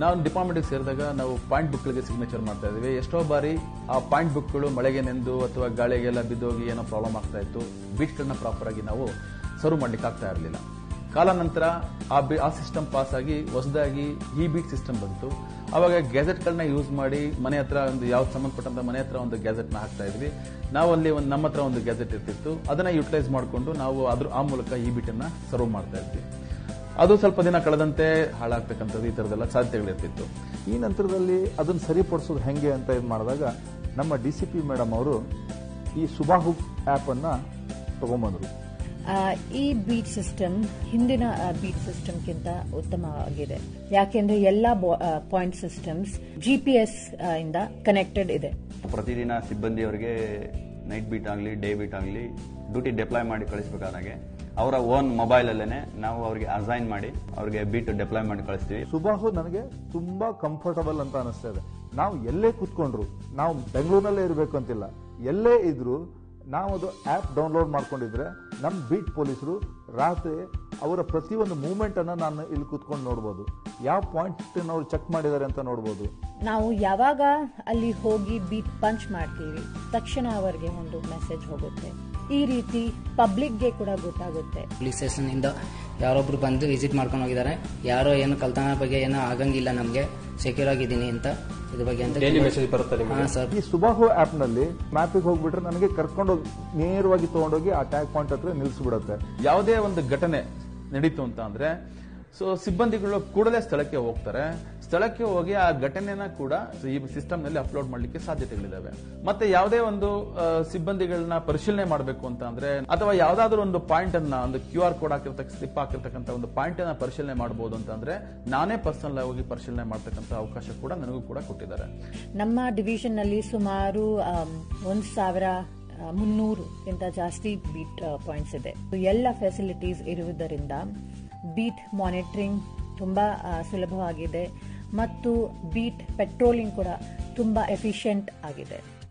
ನಾವು ಡಿಪಾರ್ಟ್ಮೆಂಟ್ಗೆ ಸೇರಿದಾಗ ನಾವು ಪಾಯಿಂಟ್ ಬುಕ್ಗಳಿಗೆ ಸಿಗ್ನೇಚರ್ ಮಾಡ್ತಾ ಇದ್ವಿ ಎಷ್ಟೋ ಬಾರಿ ಆ ಪಾಯಿಂಟ್ ಬುಕ್ಗಳು ಮಳೆಗೆ ನೆಂದು ಅಥವಾ ಗಾಳಿಗೆಲ್ಲ ಬಿದ್ದೋಗಿ ಏನೋ ಪ್ರಾಬ್ಲಮ್ ಆಗ್ತಾ ಇತ್ತು ಬೀಟ್ಗಳನ್ನ ಪ್ರಾಪರ್ ಆಗಿ ನಾವು ಸರ್ವ್ ಮಾಡ್ಲಿಕ್ಕೆ ಆಗ್ತಾ ಇರಲಿಲ್ಲ ಕಾಲಾನಂತರ ಆ ಬಿ ಆ ಸಿಸ್ಟಮ್ ಪಾಸ್ ಆಗಿ ಹೊಸದಾಗಿ ಇ ಬೀಟ್ ಸಿಸ್ಟಮ್ ಬಂತು ಅವಾಗ ಗ್ಯಾಜೆಟ್ಗಳನ್ನ ಯೂಸ್ ಮಾಡಿ ಮನೆ ಹತ್ರ ಒಂದು ಯಾವ್ದು ಸಂಬಂಧಪಟ್ಟಂತ ಮನೆ ಹತ್ರ ಒಂದು ಗ್ಯಾಜೆಟ್ನ ಹಾಕ್ತಾ ಇದ್ವಿ ನಾವು ಅಲ್ಲಿ ಒಂದು ನಮ್ಮ ಹತ್ರ ಒಂದು ಗ್ಯಾಜೆಟ್ ಇರ್ತಿತ್ತು ಅದನ್ನ ಯುಟಿಲೈಸ್ ಮಾಡಿಕೊಂಡು ನಾವು ಅದ್ರ ಆ ಮೂಲಕ ಇ ಬೀಟನ್ನ ಸರ್ವ್ ಮಾಡ್ತಾ ಇದ್ವಿ ಅದು ಸ್ವಲ್ಪ ದಿನ ಕಳೆದಂತೆ ಹಾಳಾಗ್ತಕ್ಕಂಥದ್ದು ಈ ಥರದ್ದೆಲ್ಲ ಸಾಧ್ಯತೆಗಳಿರ್ತಿತ್ತು ಈ ನಂತರದಲ್ಲಿ ಅದನ್ನು ಸರಿಪಡಿಸೋದು ಹೆಂಗೆ ಅಂತ ಇದು ಮಾಡಿದಾಗ ನಮ್ಮ ಡಿ ಸಿ ಪಿ ಮೇಡಮ್ ಅವರು ಈ ಸುಬಾಹು ಆ್ಯಪನ್ನು ತಗೊಂಬಂದರು ಆ, ಈ ಬೀಟ್ ಸಿಸ್ಟಮ್ ಹಿಂದಿನ ಬೀಟ್ ಸಿಸ್ಟಮ್ಗಿಂತ ಉತ್ತಮವಾಗಿದೆ ಯಾಕೆಂದ್ರೆ ಎಲ್ಲ ಪಾಯಿಂಟ್ ಸಿಸ್ಟಮ್ಸ್ ಜಿಪಿಎಸ್ ಇಂದ ಕನೆಕ್ಟೆಡ್ ಇದೆ ಪ್ರತಿದಿನ ಸಿಬ್ಬಂದಿಯವರಿಗೆ ನೈಟ್ ಬೀಟ್ ಆಗಲಿ ಡೇ ಬೀಟ್ ಆಗಲಿ ಡ್ಯೂಟಿ ಡಿಪ್ಲಾಯ್ ಮಾಡಿ ಕಳಿಸ್ಬೇಕಾದಾಗೆ ಅವರ ಓನ್ ಮೊಬೈಲಲ್ಲೇ ನಾವು ಅವರಿಗೆ ಅಸೈನ್ ಮಾಡಿ ಅವರಿಗೆ ಬೀಟ್ ಡಿಪ್ಲಾಯ್ ಮಾಡಿ ಕಳಿಸ್ತೀವಿ ಸುಬಾಹು ನನಗೆ ತುಂಬಾ ಕಂಫರ್ಟಬಲ್ ಅಂತ ಅನಿಸ್ತಾ ಇದೆ ನಾವು ಎಲ್ಲೇ ಕೂತ್ಕೊಂಡ್ರು ನಾವು ಬೆಂಗಳೂರಿನಲ್ಲೇ ಇರಬೇಕು ಅಂತಿಲ್ಲ ಎಲ್ಲೇ ಇದ್ರು ನಾವು ಅದು ಆ್ಯಪ್ ಡೌನ್ಲೋಡ್ ಮಾಡ್ಕೊಂಡಿದ್ರೆ ನಮ್ಮ ಬೀಟ್ ಪೊಲೀಸರು ರಾತ್ರಿ ಅವರ ಪ್ರತಿಯೊಂದು ಮೂಮೆಂಟ್ ಅನ್ನ ನಾನು ಇಲ್ಲಿ ಕೂತ್ಕೊಂಡು ನೋಡ್ಬೋದು ಯಾವ ಪಾಯಿಂಟ್ ಅವ್ರು ಚೆಕ್ ಮಾಡಿದ್ದಾರೆ ಅಂತ ನೋಡ್ಬೋದು ನಾವು ಯಾವಾಗ ಅಲ್ಲಿ ಹೋಗಿ ಬೀಟ್ ಪಂಚ್ ಮಾಡ್ತೀವಿ ತಕ್ಷಣ ಅವರಿಗೆ ಒಂದು ಮೆಸೇಜ್ ಹೋಗುತ್ತೆ ಈ ರೀತಿ ಪಬ್ಲಿಕ್ಗೆ ಕೂಡ ಗೊತ್ತಾಗುತ್ತೆ ಪೊಲೀಸ್ ಸ್ಟೇಷನ್ ಇಂದ ಯಾರೊಬ್ರು ಬಂದು ವಿಸಿಟ್ ಮಾಡ್ಕೊಂಡು ಹೋಗಿದ್ದಾರೆ ಯಾರೋ ಏನು ಕಳ್ತನ ಬಗ್ಗೆ ಏನೋ ಆಗಂಗಿಲ್ಲ ನಮಗೆ ಸೆಕ್ಯೂರ್ ಆಗಿದ್ದೀನಿ ಅಂತ ಇದ್ರ ಬಗ್ಗೆ ಅಂತ ಮೆಸೇಜ್ ಬರುತ್ತೆ ಹಾ ಸರ್ ಈ ಸುಬಾಹು ಆ್ಯಪ್ನಲ್ಲಿ ಮ್ಯಾಪಿಗೆ ಹೋಗ್ಬಿಟ್ರೆ ನನಗೆ ಕರ್ಕೊಂಡೋಗಿ ನೇರವಾಗಿ ತಗೊಂಡೋಗಿ ಆ ಟ್ಯಾಗ್ ಪಾಯಿಂಟ್ ಹತ್ರ ನಿಲ್ಲಿಸ್ಬಿಡುತ್ತೆ ಯಾವುದೇ ಒಂದು ಘಟನೆ ನಡೀತು ಅಂತ ಅಂದ್ರೆ ಸೊ ಸಿಬ್ಬಂದಿಗಳು ಕೂಡಲೇ ಸ್ಥಳಕ್ಕೆ ಹೋಗ್ತಾರೆ ಸ್ಥಳಕ್ಕೆ ಹೋಗಿ ಆ ಘಟನೆನ ಕೂಡ ಈ ಸಿಸ್ಟಮ್ ನಲ್ಲಿ ಅಪ್ಲೋಡ್ ಮಾಡ್ಲಿಕ್ಕೆ ಸಾಧ್ಯತೆಗಳಿದಾವೆ ಮತ್ತೆ ಯಾವುದೇ ಒಂದು ಆ, ಸಿಬ್ಬಂದಿಗಳನ್ನ ಪರಿಶೀಲನೆ ಮಾಡಬೇಕು ಅಂತ ಅಂದ್ರೆ ಅಥವಾ ಯಾವ್ದಾದ್ರು ಒಂದು ಪಾಯಿಂಟ್ ಅನ್ನ ಒಂದು ಕ್ಯೂ ಆರ್ ಕೋಡ್ ಹಾಕಿರ್ತಕ್ಕ ಸ್ಲಿಪ್ ಹಾಕಿರ್ತಕ್ಕಂಥ ಒಂದು ಪಾಯಿಂಟ್ ಅನ್ನ ಪರಿಶೀಲನೆ ಮಾಡಬಹುದು ಅಂತಂದ್ರೆ ನಾನೇ ಪರ್ಸನಲ್ ಹೋಗಿ ಪರಿಶೀಲನೆ ಮಾಡ್ತಕ್ಕಂಥ ಅವಕಾಶ ಕೂಡ ನನಗೂ ಕೂಡ ಕೊಟ್ಟಿದ್ದಾರೆ ನಮ್ಮ ಡಿವಿಷನ್ ನಲ್ಲಿ ಸುಮಾರು ಆಮ್, ಒಂದ್ ಸಾವಿರ ಆ, ಮುನ್ನೂರುಕ್ಕಿಂತ ಜಾಸ್ತಿ ಬೀಟ್ ಪಾಯಿಂಟ್ಸ್ ಇದೆ ಎಲ್ಲ ಫೆಸಿಲಿಟೀಸ್ ಇರುವುದರಿಂದ ಬೀಟ್ ಮಾನಿಟರಿಂಗ್ ತುಂಬಾ ಆ, ಸುಲಭವಾಗಿದೆ ಮತ್ತು ಬೀಟ್ ಪೆಟ್ರೋಲಿಂಗ್ ಕೂಡ ತುಂಬಾ ಎಫಿಷಿಯಂಟ್ ಆಗಿದೆ